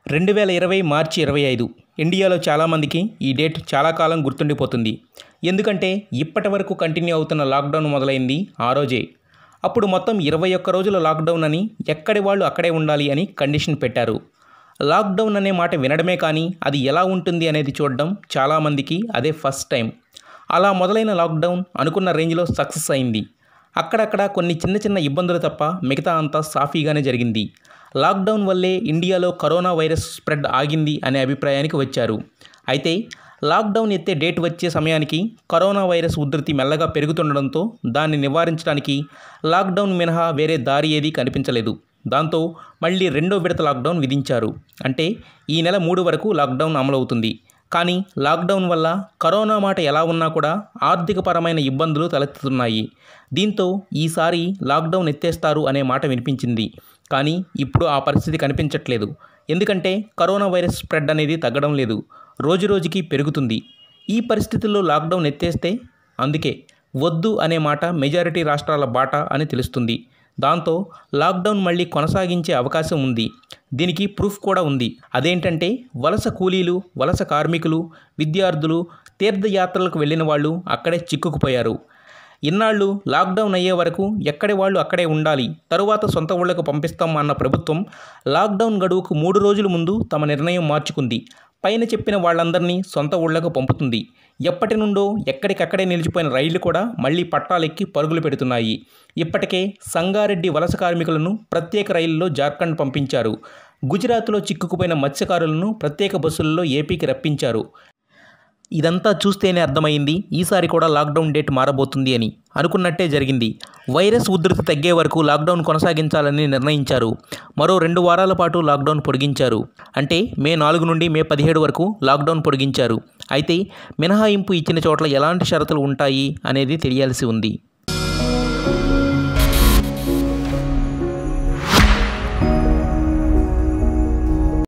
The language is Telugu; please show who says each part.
Speaker 1: రెండు వేల ఇరవై మార్చి ఇరవై ఐదు ఇండియాలో చాలామందికి ఈ డేట్ చాలా కాలం గుర్తుండిపోతుంది ఎందుకంటే ఇప్పటి వరకు కంటిన్యూ అవుతున్న లాక్డౌన్ మొదలైంది ఆ రోజే అప్పుడు మొత్తం ఇరవై ఒక్క రోజుల లాక్డౌన్ అని ఎక్కడి వాళ్ళు అక్కడే ఉండాలి అని కండిషన్ పెట్టారు లాక్డౌన్ అనే మాట వినడమే కానీ అది ఎలా ఉంటుంది అనేది చూడడం చాలామందికి అదే ఫస్ట్ టైం అలా మొదలైన లాక్డౌన్ అనుకున్న రేంజ్లో సక్సెస్ అయింది అక్కడక్కడ కొన్ని చిన్న చిన్న ఇబ్బందులు తప్ప మిగతా అంతా సాఫీగానే జరిగింది లాక్డౌన్ వల్లే ఇండియాలో కరోనా వైరస్ స్ప్రెడ్ ఆగింది అనే అభిప్రాయానికి వచ్చారు అయితే లాక్డౌన్ ఎత్తే డేట్ వచ్చే సమయానికి కరోనా వైరస్ ఉధృతి మెల్లగా పెరుగుతుండడంతో దాన్ని నివారించడానికి లాక్డౌన్ మినహా వేరే దారి ఏదీ కనిపించలేదు దాంతో మళ్ళీ రెండో విడత లాక్డౌన్ విధించారు అంటే ఈ నెల మూడు వరకు లాక్డౌన్ అమలవుతుంది కానీ లాక్డౌన్ వల్ల కరోనా మాట ఎలా ఉన్నా కూడా ఆర్థికపరమైన ఇబ్బందులు తలెత్తుతున్నాయి దీంతో ఈసారి లాక్డౌన్ ఎత్తేస్తారు అనే మాట వినిపించింది కానీ ఇప్పుడు ఆ పరిస్థితి కనిపించట్లేదు ఎందుకంటే కరోనా వైరస్ స్ప్రెడ్ అనేది తగ్గడం లేదు రోజురోజుకి పెరుగుతుంది ఈ పరిస్థితుల్లో లాక్డౌన్ ఎత్తేస్తే అందుకే వద్దు అనే మాట మెజారిటీ రాష్ట్రాల బాట అని తెలుస్తుంది దాంతో లాక్డౌన్ మళ్ళీ కొనసాగించే అవకాశం ఉంది దీనికి ప్రూఫ్ కూడా ఉంది అదేంటంటే వలస కూలీలు వలస కార్మికులు విద్యార్థులు తీర్థయాత్రలకు వెళ్ళిన వాళ్ళు అక్కడే చిక్కుకుపోయారు ఇన్నాళ్ళు లాక్డౌన్ అయ్యే వరకు ఎక్కడి వాళ్ళు అక్కడే ఉండాలి తరువాత సొంత ఊళ్ళకు పంపిస్తాం అన్న ప్రభుత్వం లాక్డౌన్ గడువుకు మూడు రోజుల ముందు తమ నిర్ణయం మార్చుకుంది పైన చెప్పిన వాళ్ళందరినీ సొంత ఊళ్ళకు పంపుతుంది ఎప్పటి నుండో ఎక్కడికక్కడే నిలిచిపోయిన రైళ్లు కూడా మళ్లీ పట్టాలెక్కి పరుగులు పెడుతున్నాయి ఇప్పటికే సంగారెడ్డి వలస కార్మికులను ప్రత్యేక రైలులో జార్ఖండ్ పంపించారు గుజరాత్లో చిక్కుకుపోయిన మత్స్యకారులను ప్రత్యేక బస్సుల్లో ఏపీకి రప్పించారు ఇదంతా చూస్తేనే అర్థమైంది ఈసారి కూడా లాక్డౌన్ డేట్ మారబోతుంది అని అనుకున్నట్టే జరిగింది వైరస్ ఉధృతి తగ్గే వరకు లాక్డౌన్ కొనసాగించాలని నిర్ణయించారు మరో రెండు వారాల పాటు లాక్డౌన్ పొడిగించారు అంటే మే నాలుగు నుండి మే పదిహేడు వరకు లాక్డౌన్ పొడిగించారు అయితే మినహాయింపు ఇచ్చిన చోట్ల ఎలాంటి షరతులు ఉంటాయి అనేది తెలియాల్సి ఉంది